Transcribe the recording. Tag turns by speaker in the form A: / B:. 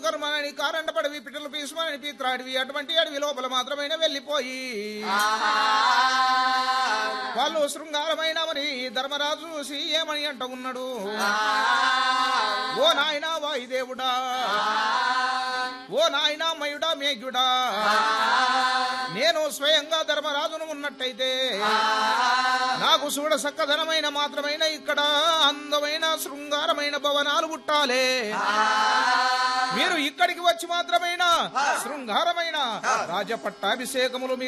A: కర్మని కారంట పడవి పిట్టలు పీసుమని పీత్రాడివి అటువంటి అడవి లోపల మాత్రమైన వెళ్ళిపోయి వాళ్ళు శృంగారమైన మరి ధర్మరాజు చూసి ఏమని అంట ఉన్నాడు ఓ నాయనా వాయుదేవుడా ఓ నాయనా మయుడా మేఘ్యుడా నేను స్వయంగా ధర్మరాజును ఉన్నట్టయితే నాకు చూడ సక్కదనమైన మాత్రమైన ఇక్కడ అందమైన శృంగారమైన భవనాలు పుట్టాలే మీరు ఇక్కడికి వచ్చి మాత్రమైన శృంగారమైన రాజ పట్టాభిషేకములు